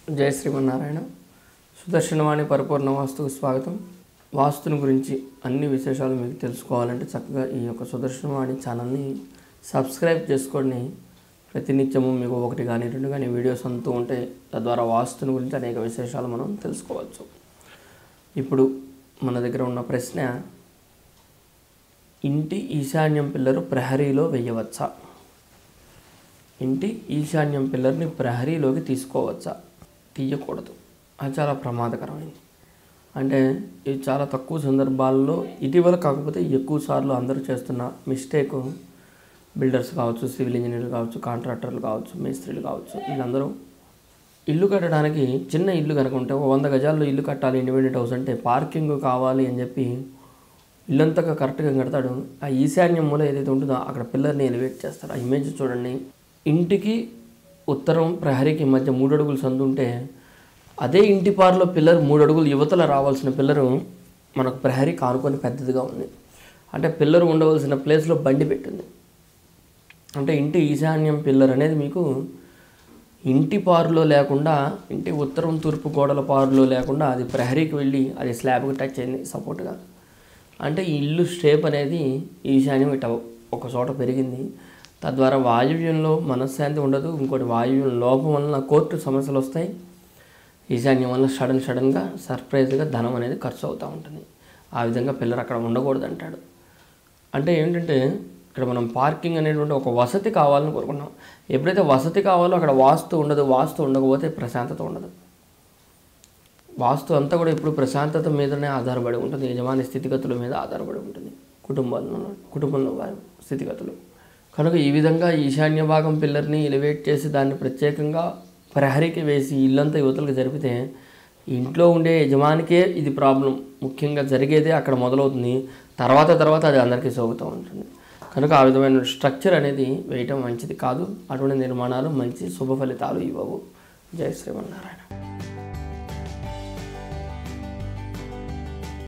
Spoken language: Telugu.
జయ శ్రీమన్నారాయణ సుదర్శనవాణి పరిపూర్ణ వాస్తుకు స్వాగతం వాస్తుని గురించి అన్ని విశేషాలు మీకు తెలుసుకోవాలంటే చక్కగా ఈ యొక్క సుదర్శనవాణి ఛానల్ని సబ్స్క్రైబ్ చేసుకొని ప్రతినిత్యము మీకు ఒకటి కానీ రెండు కానీ వీడియోస్ అంతూ ఉంటాయి తద్వారా వాస్తుని గురించి అనేక విశేషాలు మనం తెలుసుకోవచ్చు ఇప్పుడు మన దగ్గర ఉన్న ప్రశ్న ఇంటి ఈశాన్యం పిల్లరు ప్రహరీలో వేయవచ్చా ఇంటి ఈశాన్యం పిల్లర్ని ప్రహరీలోకి తీసుకోవచ్చా తీయకూడదు అది చాలా ప్రమాదకరమైంది అంటే ఇది చాలా తక్కువ సందర్భాల్లో ఇటీవల కాకపోతే ఎక్కువ సార్లు అందరూ చేస్తున్న మిస్టేక్ బిల్డర్స్ కావచ్చు సివిల్ ఇంజనీర్లు కావచ్చు కాంట్రాక్టర్లు కావచ్చు మేస్త్రీలు కావచ్చు వీళ్ళందరూ ఇల్లు కట్టడానికి చిన్న ఇల్లు కనుక ఉంటే ఒక వంద గజాల్లో ఇల్లు కట్టాలి ఇండిపెండెంట్ హౌస్ అంటే పార్కింగ్ కావాలి అని చెప్పి ఇల్లంతగా కరెక్ట్గా కడతాడు ఆ ఈశాన్యం మూల ఏదైతే ఉంటుందో అక్కడ పిల్లర్ని ఎలివేట్ చేస్తారు ఆ ఇమేజ్ చూడండి ఇంటికి ఉత్తరం ప్రహరీకి మధ్య మూడు అడుగులు సందు ఉంటే అదే ఇంటి పారులో పిల్లర్ మూడు అడుగులు యువతల రావాల్సిన పిల్లరు మనకు ప్రహరీ కానుకొని పెద్దదిగా ఉంది అంటే పిల్లర్ ఉండవలసిన ప్లేస్లో బండి పెట్టింది అంటే ఇంటి ఈశాన్యం పిల్లర్ అనేది మీకు ఇంటి పారులో లేకుండా ఇంటి ఉత్తరం తూర్పు గోడల పారులో లేకుండా అది ప్రహరీకి వెళ్ళి అది స్లాబ్కి టచ్ అయింది సపోర్ట్గా అంటే ఈ ఇల్లు స్టేప్ అనేది ఈశాన్యం ఇట ఒక చోట పెరిగింది తద్వారా వాయువ్యంలో మనశ్శాంతి ఉండదు ఇంకోటి వాయువ్యం లోపం వలన కోర్టు సమస్యలు వస్తాయి ఈశాన్యం వల్ల సడన్ సడన్గా సర్ప్రైజ్గా ధనం అనేది ఖర్చు అవుతూ ఉంటుంది ఆ విధంగా పిల్లలు అక్కడ ఉండకూడదు అంటాడు అంటే ఏంటంటే ఇక్కడ మనం పార్కింగ్ అనేటువంటి ఒక వసతి కావాలని కోరుకున్నాం ఎప్పుడైతే వసతి కావాలో అక్కడ వాస్తు ఉండదు వాస్తు ఉండకపోతే ప్రశాంతత ఉండదు వాస్తు అంతా కూడా ఇప్పుడు ప్రశాంతత మీదనే ఆధారపడి ఉంటుంది యజమాని స్థితిగతుల మీద ఆధారపడి ఉంటుంది కుటుంబంలో కుటుంబంలో వారి స్థితిగతులు కనుక ఈ విధంగా ఈశాన్య భాగం పిల్లర్ని ఎలివేట్ చేసి దాన్ని ప్రత్యేకంగా ప్రహరీకి వేసి ఇల్లంతా యువతలకు జరిపితే ఇంట్లో ఉండే యజమానికే ఇది ప్రాబ్లం ముఖ్యంగా జరిగేదే అక్కడ మొదలవుతుంది తర్వాత తర్వాత అది అందరికీ సోగుతూ ఉంటుంది కనుక ఆ విధమైన స్ట్రక్చర్ అనేది వేయటం మంచిది కాదు అటువంటి నిర్మాణాలు మంచి శుభ ఫలితాలు ఇవ్వవు జయ శ్రీమన్నారాయణ